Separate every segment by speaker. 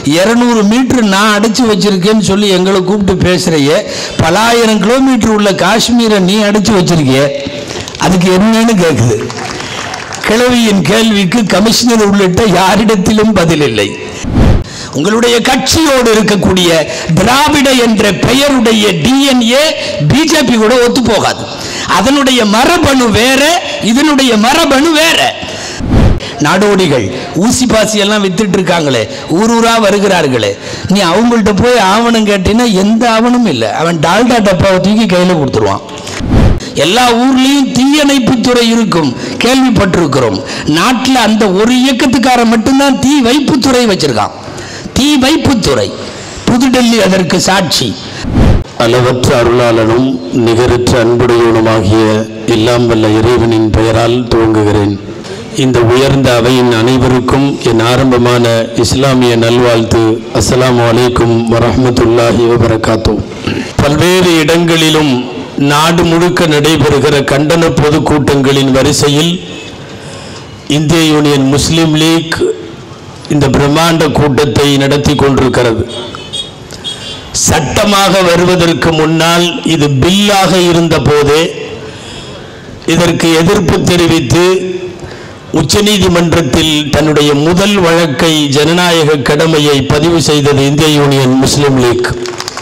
Speaker 1: இரநூறு மீட்டர் நான் அடைச்சி வச்சிருக்கேன்னு சொல்லி எங்களை கூப்பிட்டு பேசுறியே பலாயிரம் கிலோமீட்டர் உள்ள காஷ்மீரை நீ அடைச்சி வச்சிருக்கிய அதுக்கு என்னன்னு கேட்குது கிழவியின் கேள்விக்கு கமிஷனர் உள்ளிட்ட யாரிடத்திலும் பதில் இல்லை உங்களுடைய கட்சியோடு இருக்கக்கூடிய திராவிட என்ற பெயருடைய டிஎன்ஏ பிஜேபி கூட ஒத்து போகாது அதனுடைய மரபணு வேற இதனுடைய மரபணு வேற நாடோடிகள் ஊசி பாசி எல்லாம் வித்துட்டு இருக்காங்களே ஊர் ஊரா வருகிறார்களே நீ அவங்கள்ட்ட போய் ஆவணம் கேட்டீங்கன்னா எந்த ஆவணமும் இல்லை அவன் டால்டா டப்பாவை தூக்கி கையில் கொடுத்துருவான் எல்லா ஊர்லயும் தீயணைப்புத்துறை இருக்கும் கேள்விப்பட்டிருக்கிறோம் நாட்டில் அந்த ஒரு இயக்கத்துக்காரன் மட்டும்தான் தீ வைப்புத்துறை வச்சிருக்கான் தீ வைப்புத்துறை புதுடெல்லி அதற்கு சாட்சி
Speaker 2: அளவற்ற அருளாளனும் நிகரற்ற அன்புடையவனுமாகிய எல்லாம் வல்ல இறைவனின் பெயரால் துவங்குகிறேன் இந்த உயர்ந்த அவையின் அனைவருக்கும் என் ஆரம்பமான இஸ்லாமிய நல்வாழ்த்து அஸ்ஸலாமு அலைக்கும் வரஹ்மத்துல்லாஹி வபரகாத்து பல்வேறு இடங்களிலும் நாடு முழுக்க நடைபெறுகிற கண்டன பொதுக்கூட்டங்களின் வரிசையில் இந்திய யூனியன் முஸ்லீம் லீக் இந்த பிரம்மாண்ட கூட்டத்தை நடத்தி கொண்டிருக்கிறது சட்டமாக வருவதற்கு முன்னால் இது பில்லாக இருந்த போதே இதற்கு எதிர்ப்பு தெரிவித்து உச்சநீதிமன்றத்தில் தன்னுடைய முதல் வழக்கை ஜனநாயக கடமையை பதிவு செய்தது இந்திய யூனியன் முஸ்லீம் லீக்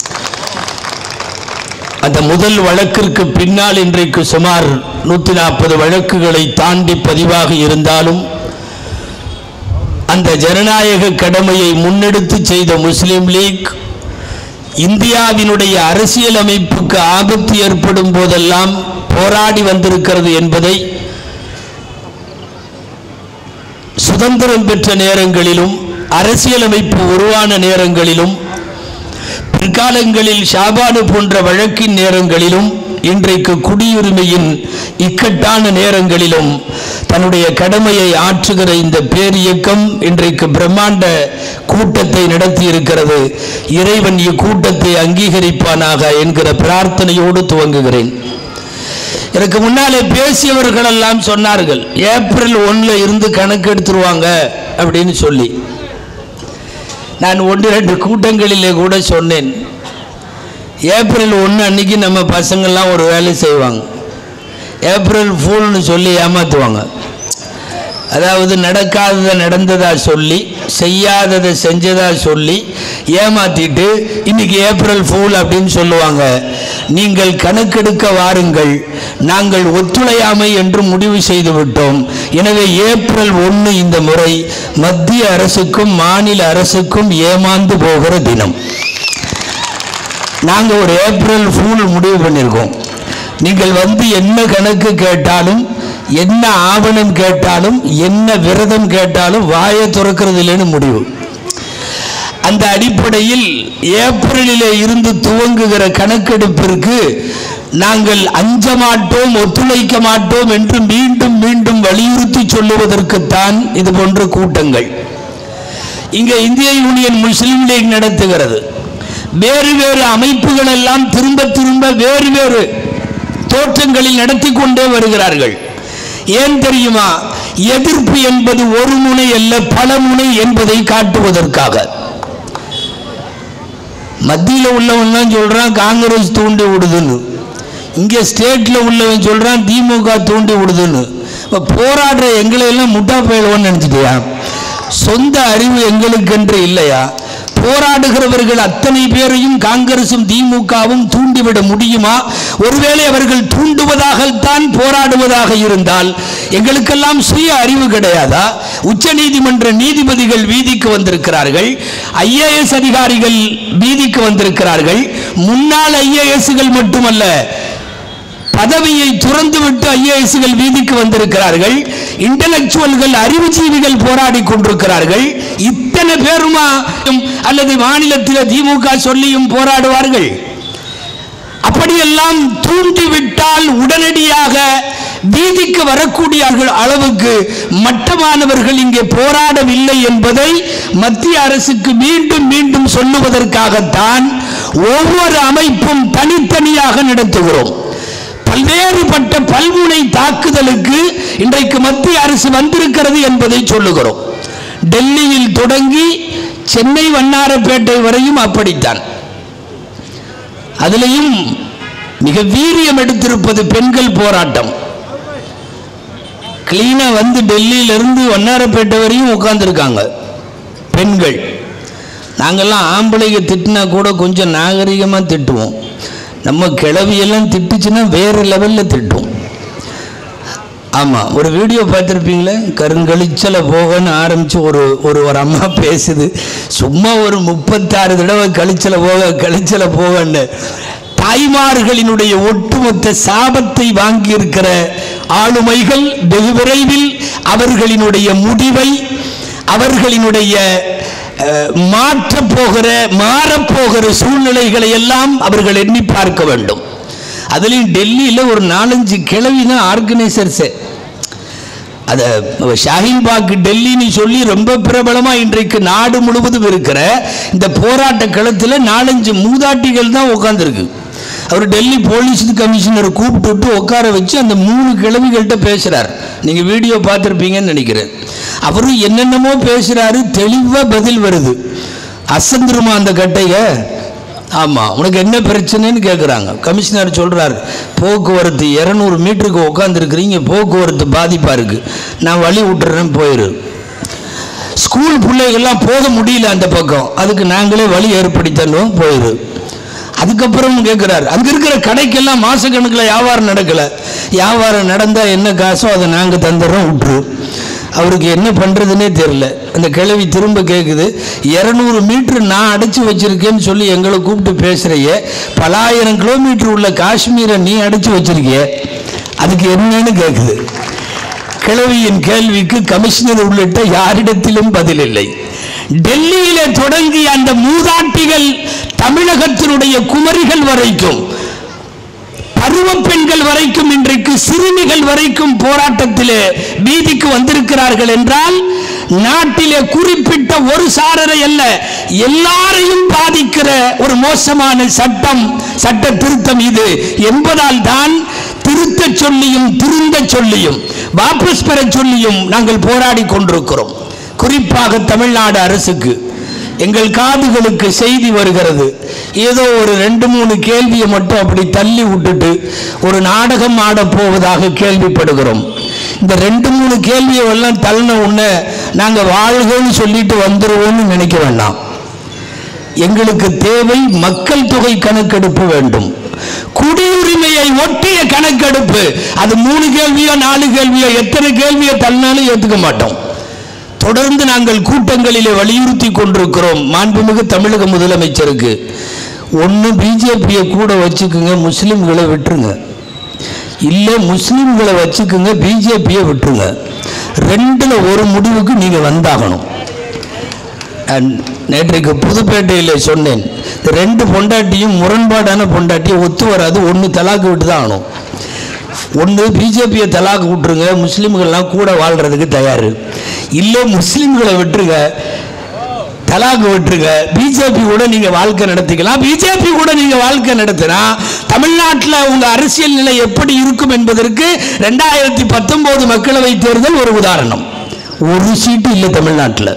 Speaker 2: அந்த முதல் வழக்கிற்கு பின்னால் இன்றைக்கு சுமார் நூற்றி நாற்பது வழக்குகளை தாண்டி பதிவாக இருந்தாலும் அந்த ஜனநாயக கடமையை முன்னெடுத்து செய்த முஸ்லீம் லீக் இந்தியாவினுடைய அரசியல் அமைப்புக்கு ஆபத்து ஏற்படும் போதெல்லாம் போராடி வந்திருக்கிறது என்பதை சுதந்திரம் பெற்ற நேரங்களிலும் அரசியலமைப்பு உருவான நேரங்களிலும் பிற்காலங்களில் ஷாபானு போன்ற வழக்கின் நேரங்களிலும் இன்றைக்கு குடியுரிமையின் இக்கட்டான நேரங்களிலும் தன்னுடைய கடமையை ஆற்றுகிற இந்த பேரியக்கம் இன்றைக்கு பிரம்மாண்ட கூட்டத்தை நடத்தி இருக்கிறது இறைவன் இக்கூட்டத்தை அங்கீகரிப்பானாக என்கிற பிரார்த்தனையோடு துவங்குகிறேன் எனக்கு முன்னாலே பேசியவர்கள் எல்லாம் சொன்னார்கள் ஏப்ரல் ஒன்ல இருந்து கணக்கு எடுத்துருவாங்க அப்படின்னு சொல்லி நான் ஒன்று ரெண்டு கூட்டங்களிலே கூட சொன்னேன் ஏப்ரல் ஒன்று அன்னைக்கு நம்ம பசங்கள்லாம் ஒரு வேலை செய்வாங்க ஏப்ரல் ஃபூல்னு சொல்லி ஏமாற்றுவாங்க அதாவது நடக்காததை நடந்ததா சொல்லி செய்யாததை செஞ்சதா சொல்லி ஏமாத்திட்டு இன்னைக்கு ஏப்ரல் ஃபூல் அப்படின்னு சொல்லுவாங்க நீங்கள் கணக்கெடுக்க வாருங்கள் நாங்கள் ஒத்துழையாமை என்று முடிவு செய்து விட்டோம் எனவே ஏப்ரல் ஒன்று இந்த முறை மத்திய அரசுக்கும் மாநில அரசுக்கும் ஏமாந்து போகிற தினம் நாங்கள் ஒரு ஏப்ரல் ஃபூல் முடிவு பண்ணியிருக்கோம் நீங்கள் வந்து என்ன கணக்கு கேட்டாலும் என்ன ஆவணம் கேட்டாலும் என்ன விரதம் கேட்டாலும் வாயை திறக்கிறது இல்லைன்னு முடிவு அந்த அடிப்படையில் ஏப்ரலிலே இருந்து துவங்குகிற கணக்கெடுப்பிற்கு நாங்கள் அஞ்ச மாட்டோம் ஒத்துழைக்க மாட்டோம் என்று மீண்டும் மீண்டும் வலியுறுத்தி சொல்லுவதற்குத்தான் இது போன்ற கூட்டங்கள் இங்கே இந்திய யூனியன் முஸ்லீம் லீக் நடத்துகிறது வேறு வேறு அமைப்புகள் எல்லாம் திரும்ப திரும்ப வேறு வேறு தோற்றங்களில் நடத்தி கொண்டே வருகிறார்கள் ஏன் தெரியுமா எதிர்ப்பு என்பது ஒரு முனை அல்ல பல முனை என்பதை காட்டுவதற்காக மத்தியில் உள்ளவன் தான் சொல்றான் காங்கிரஸ் தூண்டி விடுதுன்னு இங்கே ஸ்டேட்ல உள்ளவன் சொல்றான் திமுக தூண்டி விடுதுன்னு இப்போ போராடுற எங்களை எல்லாம் முட்டா போயிடுவோன்னு நினைச்சிட்டியா சொந்த அறிவு எங்களுக்கென்று இல்லையா போராடுகிறவர்கள் அத்தனை பேரையும் காங்கிரசும் திமுகவும் தூண்டிவிட முடியுமா ஒருவேளை அவர்கள் தூண்டுவதாகத்தான் போராடுவதாக இருந்தால் எங்களுக்கெல்லாம் சுய அறிவு கிடையாதா உச்சநீதிமன்ற நீதிபதிகள் வீதிக்கு வந்திருக்கிறார்கள் ஐஏஎஸ் அதிகாரிகள் வீதிக்கு வந்திருக்கிறார்கள் முன்னாள் ஐஏஎஸ்கள் மட்டுமல்ல பதவியை துறந்துவிட்டு ஐஏஎஸ்கள் வீதிக்கு வந்திருக்கிறார்கள் இன்டலெக்சுவல்கள் அறிவுஜீவிகள் போராடி கொண்டிருக்கிறார்கள் இத்தனை பேருமா அல்லது மாநிலத்தில் திமுக சொல்லியும் போராடுவார்கள் அப்படியெல்லாம் தூண்டிவிட்டால் உடனடியாக வீதிக்கு வரக்கூடிய அளவுக்கு மட்டமானவர்கள் இங்கே போராடவில்லை என்பதை மத்திய அரசுக்கு மீண்டும் மீண்டும் சொல்லுவதற்காகத்தான் ஒவ்வொரு அமைப்பும் தனித்தனியாக நடத்துகிறோம் பல்வேறுபட்ட பல்முனை தாக்குதலுக்கு இன்றைக்கு மத்திய அரசு வந்திருக்கிறது என்பதை சொல்லுகிறோம் டெல்லியில் தொடங்கி சென்னை வண்ணாரப்பேட்டை வரையும் அப்படித்தான் அதிலையும் மிக வீரியம் எடுத்திருப்பது பெண்கள் போராட்டம் கிளீனா வந்து டெல்லியில இருந்து வண்ணாரப்பேட்டை வரையும் உட்கார்ந்துருக்காங்க பெண்கள் நாங்கெல்லாம் ஆம்பளைங்க திட்டினா கூட கொஞ்சம் நாகரிகமாக திட்டுவோம் நம்ம கிளவியெல்லாம் திட்டுச்சுன்னா வேறு லெவலில் திட்டும் ஆமாம் ஒரு வீடியோ பார்த்துருப்பீங்களே கருங்கழிச்சல போகன்னு ஆரம்பித்து ஒரு ஒரு ஒரு அம்மா பேசுது சும்மா ஒரு முப்பத்தாறு தடவை கழிச்சல போக கழிச்சல போகன்னு தாய்மார்களினுடைய ஒட்டுமொத்த சாபத்தை வாங்கியிருக்கிற ஆளுமைகள் வெகு விரைவில் அவர்களினுடைய முடிவை அவர்களினுடைய அஹ், மாற்றப் போகிற மாறப்போகிற சூழ்நிலைகளை எல்லாம் அவர்கள் எண்ணி பார்க்க வேண்டும் அதுலேயும் டெல்லியில் ஒரு நாலஞ்சு கிழவி தான் ஆர்கனைசர்ஸு அதை ஷாஹின்பாக் டெல்லின்னு சொல்லி ரொம்ப பிரபலமாக இன்றைக்கு நாடு முழுவதும் இருக்கிற இந்த போராட்ட களத்தில் நாலஞ்சு மூதாட்டிகள் தான் உட்காந்துருக்கு அவர் டெல்லி போலீஸ் கமிஷனர் கூப்பிட்டு விட்டு உட்கார வச்சு அந்த மூணு கிழவிகள்கிட்ட பேசுகிறார் நீங்கள் வீடியோ பார்த்துருப்பீங்கன்னு நினைக்கிறேன் அவரும் என்னென்னமோ பேசுகிறாரு தெளிவாக பதில் வருது அசந்துருமா அந்த கட்டைய ஆமாம் உனக்கு என்ன பிரச்சனைன்னு கேட்குறாங்க கமிஷனர் சொல்கிறார் போக்குவரத்து இரநூறு மீட்டருக்கு உட்காந்துருக்குறீங்க போக்குவரத்து பாதிப்பாக இருக்குது நான் வழி விட்டுறேன் போயிரு ஸ்கூல் பிள்ளைகள்லாம் போக முடியல அந்த பக்கம் அதுக்கு நாங்களே வழி ஏற்படுத்தி தருவோம் போயிரு அதுக்கப்புறம் கேட்குறாரு அங்கே இருக்கிற கடைக்கெல்லாம் மாசக்கணக்கில் வியாபாரம் நடக்கலை வியாபாரம் நடந்தால் என்ன காசோ அதை நாங்கள் தந்துடுறோம் விட்டுரு அவருக்கு என்ன பண்ணுறதுனே தெரில அந்த கிழவி திரும்ப கேட்குது இரநூறு மீட்ரு நான் அடைச்சி வச்சிருக்கேன்னு சொல்லி எங்களை கூப்பிட்டு பேசுகிறையே பலாயிரம் கிலோமீட்டர் உள்ள காஷ்மீரை நீ அடைச்சி வச்சிருக்கிய அதுக்கு என்னன்னு கேட்குது கிழவியின் கேள்விக்கு கமிஷனர் உள்ளிட்ட யாரிடத்திலும் பதில் இல்லை டெல்லியிலே தொடங்கிய அந்த மூதாட்டிகள் தமிழகத்தினுடைய குமரிகள் வரைக்கும் பருவ பெண்கள் வரைக்கும் இன்றைக்கு சிறுமிகள் வரைக்கும் போராட்டத்திலே வீதிக்கு வந்திருக்கிறார்கள் என்றால் நாட்டிலே குறிப்பிட்ட ஒரு சாரரை அல்ல எல்லாரையும் பாதிக்கிற ஒரு மோசமான சட்டம் சட்ட திருத்தம் இது என்பதால் தான் திருத்தச் சொல்லியும் திருந்த சொல்லியும் வாபஸ் பெற சொல்லியும் நாங்கள் போராடி கொண்டிருக்கிறோம் குறிப்பாக தமிழ்நாடு அரசுக்கு எங்கள் காதுகளுக்கு செய்தி வருகிறது ஏதோ ஒரு ரெண்டு மூணு கேள்வியை மட்டும் அப்படி தள்ளி விட்டுட்டு ஒரு நாடகம் ஆடப் போவதாக கேள்விப்படுகிறோம் இந்த ரெண்டு மூணு கேள்வியை எல்லாம் தள்ளின உடனே நாங்கள் வாழ்கன்னு சொல்லிட்டு வந்துருவோம்னு நினைக்க வேண்டாம் எங்களுக்கு தேவை மக்கள் தொகை கணக்கெடுப்பு வேண்டும் குடியுரிமையை ஒட்டிய கணக்கெடுப்பு அது மூணு கேள்வியோ நாலு கேள்வியோ எத்தனை கேள்வியோ தள்ளினாலும் ஏற்றுக்க மாட்டோம் தொடர்ந்து நாங்கள் கூட்டங்களிலே வலியுறுத்தி கொண்டிருக்கிறோம் மாண்புமிகு தமிழக முதலமைச்சருக்கு ஒன்று பிஜேபியை கூட வச்சுக்குங்க முஸ்லீம்களை விட்டுருங்க இல்லை முஸ்லீம்களை வச்சுக்குங்க பிஜேபியை விட்டுருங்க ரெண்டில் ஒரு முடிவுக்கு நீங்கள் வந்தாகணும் அண்ட் நேற்றைக்கு புதுப்பேட்டையில் சொன்னேன் இந்த ரெண்டு பொண்டாட்டியும் முரண்பாடான பொண்டாட்டியும் ஒத்து வராது ஒன்று தலாக்கு விட்டு தான் ஆகணும் ஒன்று பிஜேபியை தலாக்கு விட்டுருங்க முஸ்லீம்கள்லாம் கூட வாழ்கிறதுக்கு தயார் இல்லை முஸ்லீம்களை விட்டுருங்க தலாக்கு விட்டுருங்க பிஜேபி கூட நீங்கள் வாழ்க்கை நடத்திக்கலாம் பிஜேபி கூட நீங்கள் வாழ்க்கை நடத்தினா தமிழ்நாட்டில் உங்கள் அரசியல் நிலை எப்படி இருக்கும் என்பதற்கு ரெண்டாயிரத்தி பத்தொம்போது மக்களவை தேர்தல் ஒரு உதாரணம் ஒரு சீட்டு இல்லை தமிழ்நாட்டில்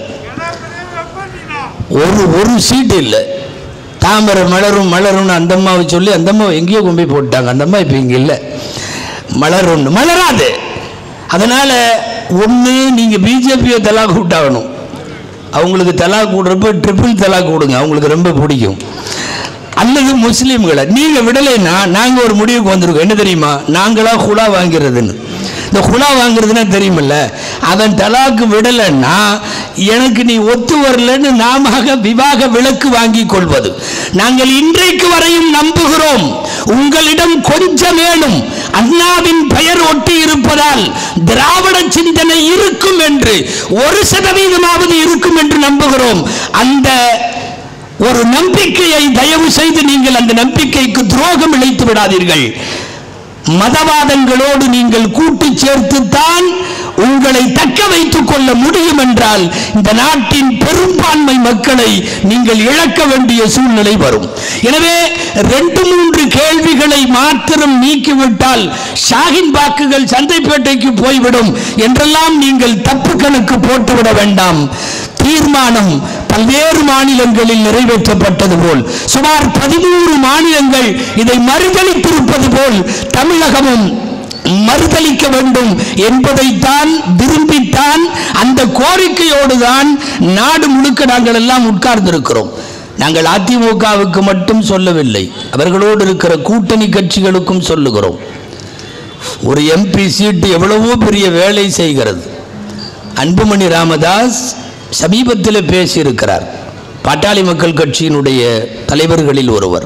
Speaker 2: ஒரு ஒரு சீட்டு இல்லை தாமரை மலரும் மலரும்னு அந்த அம்மாவை சொல்லி அந்த அம்மாவை எங்கேயோ கொண்டு போய் போட்டாங்க அந்த அம்மா இப்போ இங்கே இல்லை மலரும் மலராது அதனால் ஒன்று நீங்கள் பிஜேபியை தலாக்கு விட்டாகணும் அவங்களுக்கு தலாக் விடுறப்ப ட்ரிபிள் தலாக் விடுங்க அவங்களுக்கு ரொம்ப பிடிக்கும் அல்லது முஸ்லீம்களை நீங்கள் விடலைன்னா நாங்கள் ஒரு முடிவுக்கு வந்திருக்கோம் என்ன தெரியுமா நாங்களா ஹுலா வாங்கிறதுன்னு இந்த ஹுலா வாங்குறதுன்னா தெரியுமில்ல அவன் தலாக்கு விடலைன்னா எனக்கு நீ ஒத்து வரலன்னு நாம விவாக விலக்கு வாங்கி கொள்வது நாங்கள் இன்றைக்கு வரையும் நம்புகிறோம் உங்களிடம் கொஞ்சமேனும் அண்ணாவின் பெயர் ஒட்டி இருப்பதால் திராவிட சிந்தனை இருக்கும் என்று ஒரு சதவீதமாவது இருக்கும் என்று நம்புகிறோம் அந்த ஒரு நம்பிக்கையை தயவு செய்து நீங்கள் அந்த நம்பிக்கைக்கு துரோகம் இழைத்து விடாதீர்கள் மதவாதங்களோடு நீங்கள் கூட்டு சேர்த்துத்தான் உங்களை தக்க வைத்துக் கொள்ள முடியும் என்றால் இந்த நாட்டின் பெரும்பான்மை மக்களை நீங்கள் இழக்க வேண்டிய சூழ்நிலை வரும் எனவே ரெண்டு மூன்று கேள்விகளை மாத்திரம் நீக்கிவிட்டால் ஷாகின் வாக்குகள் சந்தைப்பேட்டைக்கு போய்விடும் என்றெல்லாம் நீங்கள் தப்பு கணக்கு போட்டுவிட வேண்டாம் தீர்மானம்
Speaker 1: பல்வேறு மாநிலங்களில் நிறைவேற்றப்பட்டது போல் சுமார் பதிமூன்று மாநிலங்கள் இதை மறுதளித்திருப்பது போல் தமிழகமும் மறுதளிக்க வேண்டும் என்பதைத்தான் விரும்பித்தான் அந்த கோரிக்கையோடு தான் நாடு முழுக்க நாங்கள் எல்லாம் உட்கார்ந்திருக்கிறோம் நாங்கள் அதிமுகவுக்கு மட்டும் சொல்லவில்லை அவர்களோடு இருக்கிற கூட்டணி கட்சிகளுக்கும் சொல்லுகிறோம் ஒரு எம்பி சீட்டு எவ்வளவோ பெரிய வேலை செய்கிறது அன்புமணி ராமதாஸ் சமீபத்தில் பேசியிருக்கிறார் பாட்டாளி மக்கள் கட்சியினுடைய தலைவர்களில் ஒருவர்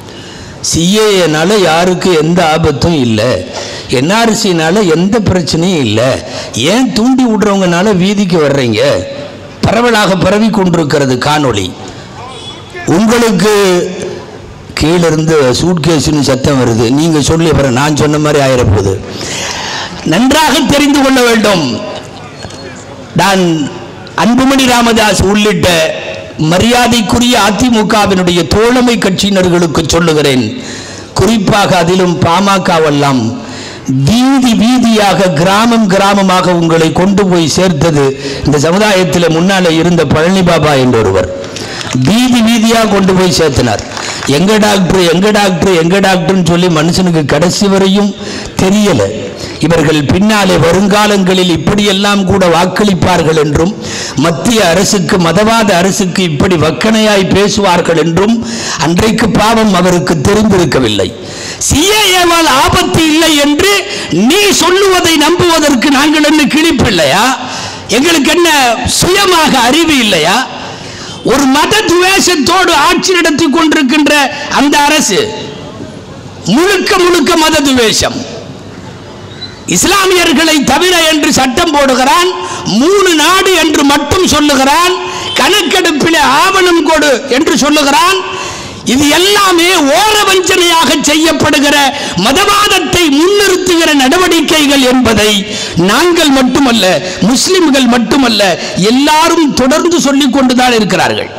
Speaker 1: சிஏஏனால யாருக்கு எந்த ஆபத்தும் இல்லை என்ஆர்சினால எந்த பிரச்சனையும் இல்லை ஏன் தூண்டி விடுறவங்கனால வீதிக்கு வர்றீங்க பரவலாக பரவி கொண்டிருக்கிறது காணொளி உங்களுக்கு கீழிருந்து சூட்கேஸ்னு சத்தம் வருது நீங்க சொல்லி அப்புறம் நான் சொன்ன மாதிரி ஆயிரப்போகுது நன்றாக தெரிந்து கொள்ள வேண்டும் நான் அன்புமணி ராமதாஸ் உள்ளிட்ட மரியாதைக்குரிய அதிமுகவினுடைய தோழமை கட்சியினர்களுக்கு சொல்லுகிறேன் குறிப்பாக அதிலும் பாமகவெல்லாம் வீதி வீதியாக கிராமம் கிராமமாக உங்களை கொண்டு போய் சேர்த்தது இந்த சமுதாயத்தில் முன்னாலே இருந்த பழனி பாபா என்ற ஒருவர் வீதி வீதியா கொண்டு போய் சேர்த்தினார் எங்க டாக்டர் எங்க டாக்டர் எங்க டாக்டர்னு சொல்லி மனுஷனுக்கு கடைசி வரையும் தெரியல இவர்கள் பின்னாலே வருங்காலங்களில் இப்படியெல்லாம் கூட வாக்களிப்பார்கள் என்றும் மத்திய அரசுக்கு மதவாத அரசுக்கு இப்படி வக்கணையாய் பேசுவார்கள் என்றும் அன்றைக்கு பாவம் அவருக்கு தெரிந்திருக்கவில்லை சிஏஏவால் ஆபத்து இல்லை என்று நீ சொல்லுவதை நம்புவதற்கு நாங்கள் என்ன கிழிப்பில்லையா எங்களுக்கு என்ன சுயமாக அறிவு இல்லையா ஒரு மத துவேஷத்தோடு ஆட்சி நடத்தி கொண்டிருக்கின்ற அந்த அரசு முழுக்க முழுக்க மத துவேஷம் இஸ்லாமியர்களை தவிர என்று சட்டம் போடுகிறான் மூணு நாடு என்று மட்டும் சொல்லுகிறான் கணக்கெடுப்பில் ஆவணம் கொடு என்று சொல்லுகிறான் இது எல்லாமே ஓர வஞ்சனையாக செய்யப்படுகிற மதவாதத்தை முன்னிறுத்துகிற நடவடிக்கைகள் என்பதை நாங்கள் மட்டுமல்ல முஸ்லிம்கள் மட்டுமல்ல எல்லாரும் தொடர்ந்து சொல்லிக் கொண்டுதான் இருக்கிறார்கள்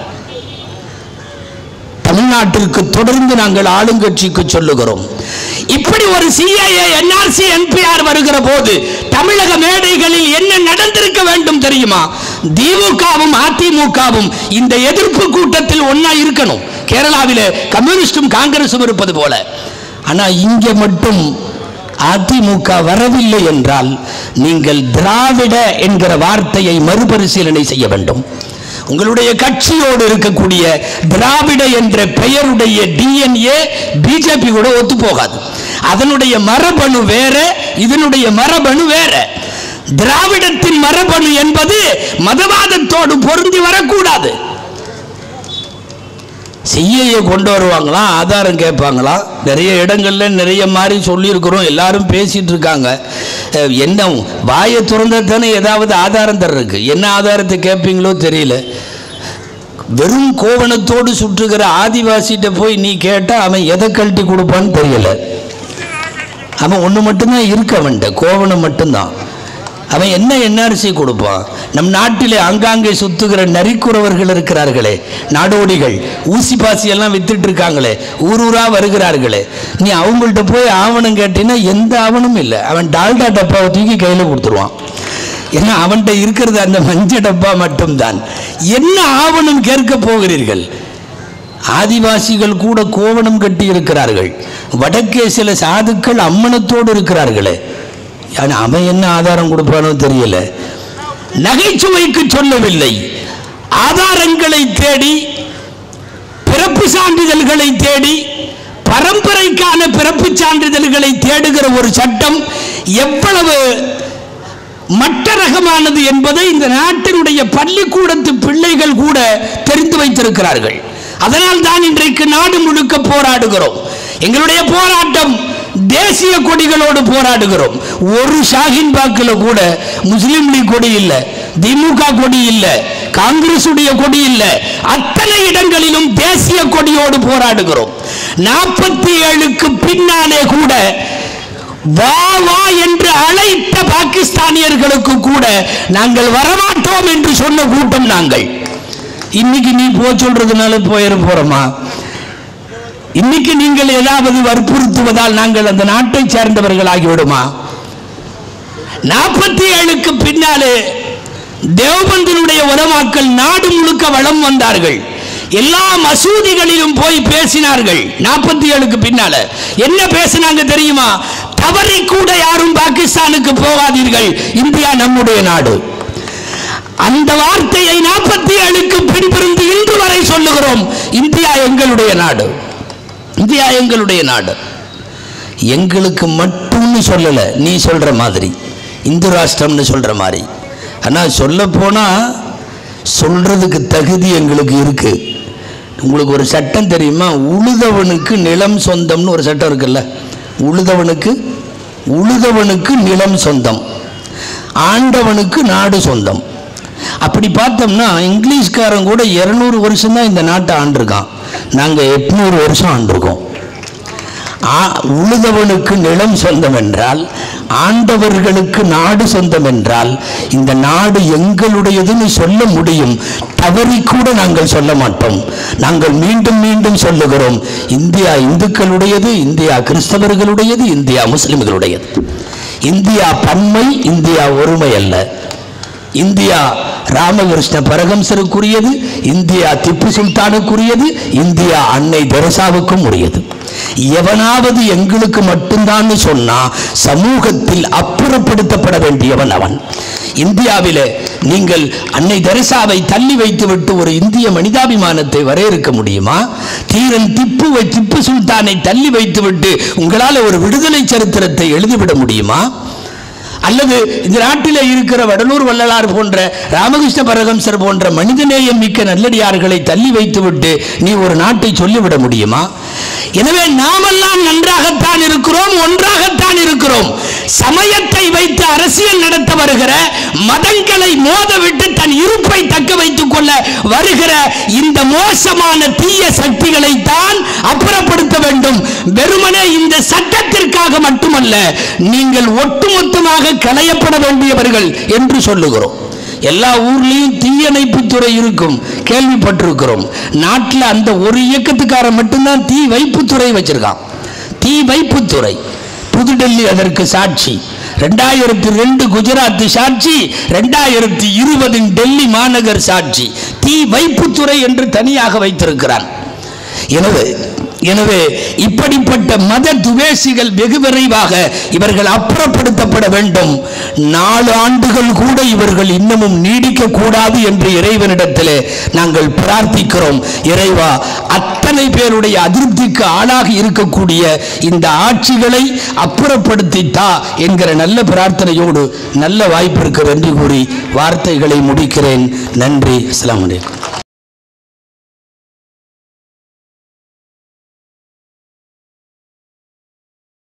Speaker 1: தமிழ்நாட்டிற்கு தொடர்ந்து நாங்கள் ஆளுங்கட்சிக்கு சொல்லுகிறோம் இப்படி ஒரு சிஐஏ என்ஆர்சி என்பிஆர் வருகிற போது தமிழக மேடைகளில் என்ன நடந்திருக்க வேண்டும் தெரியுமா திமுகவும் அதிமுகவும் இந்த எதிர்ப்பு கூட்டத்தில் ஒன்னா இருக்கணும் கேரளாவிலே கம்யூனிஸ்டும் காங்கிரசும் இருப்பது போல ஆனா இங்க மட்டும் அதிமுக வரவில்லை என்றால் நீங்கள் திராவிட என்கிற வார்த்தையை மறுபரிசீலனை செய்ய வேண்டும் உங்களுடைய கட்சியோடு இருக்கக்கூடிய திராவிட என்ற பெயருடைய டிஎன்ஏ பிஜேபி கூட ஒத்து போகாது அதனுடைய மரபணு வேற இதனுடைய மரபணு வேற திராவிடத்தின் மரபணு என்பது மதவாதத்தோடு பொருந்தி வரக்கூடாது சிஏஏ கொண்டு வருவாங்களாம் ஆதாரம் கேட்பாங்களாம் நிறைய இடங்கள்ல நிறைய மாதிரி சொல்லியிருக்கிறோம் எல்லாரும் பேசிட்டு இருக்காங்க அஹ் என்ன வாயை திறந்தா தானே ஏதாவது ஆதாரம் தர்றதுக்கு என்ன ஆதாரத்தை கேட்பீங்களோ தெரியல வெறும் கோவணத்தோடு சுற்றுகிற ஆதிவாசிகிட்ட போய் நீ கேட்டா அவன் எதை கழட்டி கொடுப்பான்னு தெரியல அவன் ஒன்று மட்டும்தான் இருக்க அவன்கிட்ட கோவணம் மட்டும்தான் அவன் என்ன என்ஆர்சி கொடுப்பான் நம் நாட்டிலே ஆங்காங்கே சுத்துகிற நரிக்குறவர்கள் இருக்கிறார்களே நாடோடிகள் ஊசி பாசி எல்லாம் வித்துட்டு இருக்காங்களே ஊர் ஊரா வருகிறார்களே நீ அவங்கள்ட்ட போய் ஆவணம் கேட்டீங்கன்னா எந்த ஆவணமும் இல்லை அவன் டால்டா டப்பாவை தூக்கி கையில் கொடுத்துருவான் ஏன்னா அவன்கிட்ட இருக்கிறது அந்த மஞ்ச டப்பா மட்டும்தான் என்ன ஆவணம் கேட்க போகிறீர்கள் ஆதிவாசிகள் கூட கோவணம் கட்டி இருக்கிறார்கள் வடக்கே சில சாதுக்கள் அம்மனத்தோடு இருக்கிறார்களே ஆனா அவன் என்ன ஆதாரம் கொடுப்பானோ தெரியல நகைச்சுவைக்கு சொல்லவில்லை ஆதாரங்களை தேடி பிறப்பு சான்றிதழ்களை தேடி பரம்பரைக்கான பிறப்பு சான்றிதழ்களை தேடுகிற ஒரு சட்டம் எவ்வளவு மட்ட ரகமானது என்பதை இந்த நாட்டினுடைய பள்ளிக்கூடத்து பிள்ளைகள் கூட தெரிந்து வைத்திருக்கிறார்கள் அதனால் தான் இன்றைக்கு நாடு முழுக்க போராடுகிறோம் எங்களுடைய போராட்டம் தேசிய கொடிகளோடு போராடுகிறோம் ஒரு ஷாஹின் பாக்கில் கூட முஸ்லிம் லீக் கொடி இல்லை திமுக கொடி இல்லை காங்கிரசுடைய கொடி இல்லை அத்தனை இடங்களிலும் தேசிய கொடியோடு போராடுகிறோம் நாற்பத்தி ஏழுக்கு பின்னாலே கூட வா வா என்று அழைத்த பாகிஸ்தானியர்களுக்கு கூட நாங்கள் வரமாட்டோம் என்று சொன்ன கூட்டம் நாங்கள் இன்னைக்கு நீ போ சொல்றதுனால போயிட போறோமா இன்னைக்கு நீங்கள் ஏதாவது வற்புறுத்துவதால் நாங்கள் அந்த நாட்டை சேர்ந்தவர்கள் ஆகிவிடுமா நாற்பத்தி ஏழுக்கு பின்னாலே
Speaker 2: தேவபந்தினுடைய உலமாக்கள் நாடு முழுக்க வளம் வந்தார்கள் எல்லா மசூதிகளிலும் போய் பேசினார்கள் நாற்பத்தி ஏழுக்கு பின்னால என்ன பேசினாங்க தெரியுமா தவறி கூட யாரும் பாகிஸ்தானுக்கு போகாதீர்கள் இந்தியா நம்முடைய நாடு அந்த வார்த்தையை நாற்பத்தி ஏழுக்கு பின்பிருந்து இன்று வரை சொல்லுகிறோம் இந்தியா எங்களுடைய நாடு இந்தியா எங்களுடைய நாடு எங்களுக்கு மட்டும்னு சொல்லல நீ சொல்ற மாதிரி இந்து ராஷ்டிரம்னு சொல்ற மாதிரி ஆனா சொல்ல போனா சொல்றதுக்கு தகுதி எங்களுக்கு இருக்கு உங்களுக்கு ஒரு சட்டம் தெரியுமா உழுதவனுக்கு நிலம் சொந்தம்னு ஒரு சட்டம் இருக்குல்ல உழுதவனுக்கு உழுதவனுக்கு நிலம் சொந்தம் ஆண்டவனுக்கு நாடு சொந்தம் அப்படி பார்த்தோம்னா இங்கிலீஷ்காரன் கூட இருநூறு வருஷம் தான் இந்த நாட்டை ஆண்டிருக்கான் நாங்கள் எட்நூறு வருஷம் ஆண்டிருக்கோம் ஆ- உழுதவனுக்கு நிலம் சொந்தம் என்றால் ஆண்டவர்களுக்கு நாடு சொந்தம் என்றால் இந்த நாடு எங்களுடையதுன்னு சொல்ல முடியும் தவறி கூட நாங்கள் சொல்ல மாட்டோம் நாங்கள் மீண்டும் மீண்டும் சொல்லுகிறோம் இந்தியா இந்துக்களுடையது இந்தியா கிறிஸ்தவர்களுடையது இந்தியா முஸ்லிம்களுடையது இந்தியா பன்மை இந்தியா ஒருமை அல்ல இந்தியா ராமகிருஷ்ண பரகம்சருக்குரியது இந்தியா திப்பு சுல்தானுக்குரியது இந்தியா அன்னை தெரசாவுக்கும் உரியது எவனாவது எங்களுக்கு மட்டும்தான் சொன்னா சமூகத்தில் அப்புறப்படுத்தப்பட வேண்டியவன் அவன் இந்தியாவிலே நீங்கள் அன்னை தெரசாவை தள்ளி வைத்துவிட்டு ஒரு இந்திய மனிதாபிமானத்தை வரையறுக்க முடியுமா தீரன் திப்புவை திப்பு சுல்தானை தள்ளி வைத்துவிட்டு உங்களால் ஒரு விடுதலை சரித்திரத்தை எழுதிவிட முடியுமா அல்லது இந்த நாட்டிலே இருக்கிற வடலூர் வள்ளலார் போன்ற ராமகிருஷ்ண பரகம்சர் போன்ற மனிதநேயம் மிக்க நல்லடியார்களை தள்ளி வைத்துவிட்டு நீ ஒரு நாட்டை சொல்லிவிட முடியுமா எனவே நாமெல்லாம் நன்றாகத்தான் இருக்கிறோம் ஒன்றாகத்தான் இருக்கிறோம் சமயத்தை வைத்து அரசியல் நடத்த வருகிற மதங்களை மோதவிட்டு தன் இருப்பை தக்க வைத்துக் கொள்ள வருகிற இந்த மோசமான தீய சக்திகளை தான் அப்புறப்படுத்த வேண்டும் வெறுமனே இந்த சட்டத்திற்காக மட்டுமல்ல நீங்கள் ஒட்டுமொத்தமாக களையப்பட வேண்டியவர்கள் என்று சொல்லுகிறோம் எல்லா ஊர்லயும் தீயணைப்புத்துறை இருக்கும் கேள்விப்பட்டிருக்கிறோம் நாட்டில் அந்த ஒரு இயக்கத்துக்காரன் மட்டும்தான் தீ வைப்புத்துறை வச்சிருக்கான் தீ வைப்புத்துறை புதுடெல்லி அதற்கு சாட்சி ரெண்டாயிரத்தி ரெண்டு குஜராத் சாட்சி ரெண்டாயிரத்தி இருபதின் டெல்லி மாநகர் சாட்சி தீ வைப்புத்துறை என்று தனியாக வைத்திருக்கிறான் எனவே எனவே இப்படிப்பட்ட மத துவேஷிகள் வெகு விரைவாக இவர்கள் அப்புறப்படுத்தப்பட வேண்டும் நாலு ஆண்டுகள் கூட இவர்கள் இன்னமும் நீடிக்க கூடாது என்று இறைவனிடத்திலே நாங்கள் பிரார்த்திக்கிறோம் இறைவா அத்தனை பேருடைய அதிருப்திக்கு ஆளாகி இருக்கக்கூடிய இந்த ஆட்சிகளை அப்புறப்படுத்தி தா என்கிற நல்ல பிரார்த்தனையோடு நல்ல வாய்ப்பிற்கு நன்றி கூறி வார்த்தைகளை முடிக்கிறேன் நன்றி அஸ்ஸலாமு அலைக்கும்